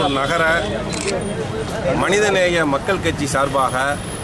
திருவாரூர் நகர மனிதநேய மக்கள் கட்சி சார்பாக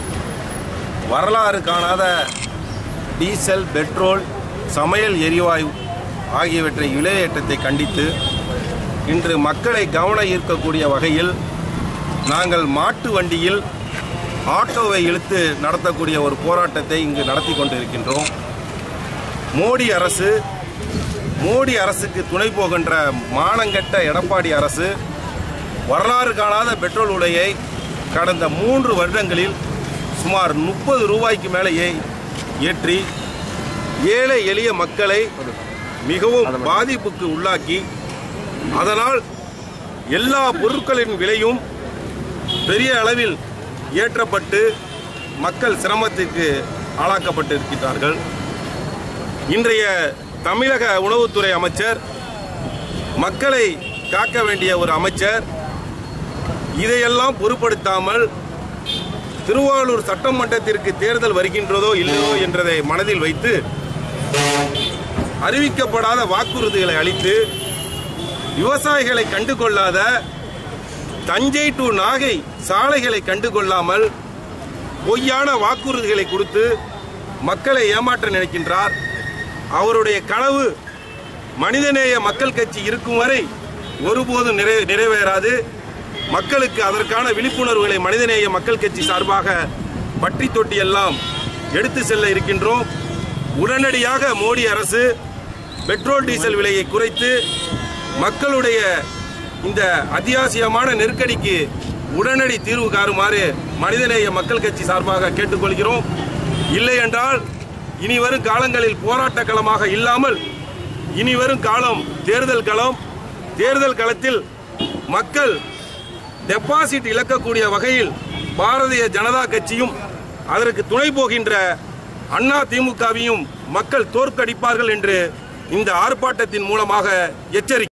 வரலாறு காணாத டீசல் பெட்ரோல் சமையல் எரிவாயு ஆகியவற்றை விலையேற்றத்தை கண்டித்து இன்று மக்களை கவன ஈர்க்கக்கூடிய வகையில் நாங்கள் மாட்டு வண்டியில் ஆட்டோவை இழுத்து நடத்தக்கூடிய ஒரு போராட்டத்தை இங்கு நடத்தி கொண்டிருக்கின்றோம் மோடி அரசு மோடி அரசுக்கு துணை போகின்ற மானங்கெட்ட எடப்பாடி அரசு வரலாறு காணாத பெட்ரோல் விலையை கடந்த மூன்று வருடங்களில் சுமார் முப்பது ரூபாய்க்கு மேலே ஏ- ஏற்றி ஏழை எளிய மக்களை மிகவும் பாதிப்புக்கு உள்ளாக்கி அதனால் எல்லா பொருட்களின் விலையும் பெரிய அளவில் ஏற்றப்பட்டு மக்கள் சிரமத்திற்கு ஆளாக்கப்பட்டிருக்கிறார்கள் இன்றைய தமிழக உணவுத்துறை அமைச்சர் மக்களை காக்க வேண்டிய ஒரு அமைச்சர் இதையெல்லாம் பொருட்படுத்தாமல் திருவாரூர் சட்டமன்றத்திற்கு தேர்தல் வருகின்றதோ இல்லையோ என்றதை மனதில் வைத்து அறிவிக்கப்படாத வாக்குறுதிகளை அளித்து விவசாயிகளை கண்டுகொள்ளாத தஞ்சை டு நாகை சாலைகளை கண்டுகொள்ளாமல் பொய்யான வாக்குறுதிகளை கொடுத்து மக்களை ஏமாற்ற நினைக்கின்றார் அவருடைய கனவு மனிதநேய மக்கள் கட்சி இருக்கும் வரை ஒருபோதும் நிறை நிறைவேறாது மக்களுக்கு அதற்கான விழிப்புணர்வுகளை மனிதநேய மக்கள் கட்சி சார்பாக பட்டி தொட்டி எல்லாம் எடுத்து செல்ல இருக்கின்றோம் உடனடியாக மோடி அரசு பெட்ரோல் டீசல் விலையை குறைத்து மக்களுடைய இந்த அத்தியாவசியமான நெருக்கடிக்கு உடனடி தீர்வு காருமாறு மனிதநேய மக்கள் கட்சி சார்பாக கேட்டுக்கொள்கிறோம் இல்லை என்றால் இனி வரும் காலங்களில் போராட்ட களமாக இல்லாமல் இனி வரும் காலம் தேர்தல் களம் தேர்தல் களத்தில் மக்கள் டெபாசிட் இழக்கக்கூடிய வகையில் பாரதிய ஜனதா கட்சியும் அதற்கு துணை போகின்ற அண்ணா திமுகவையும் மக்கள் தோற்கடிப்பார்கள் என்று இந்த ஆர்ப்பாட்டத்தின் மூலமாக எச்சரிக்கை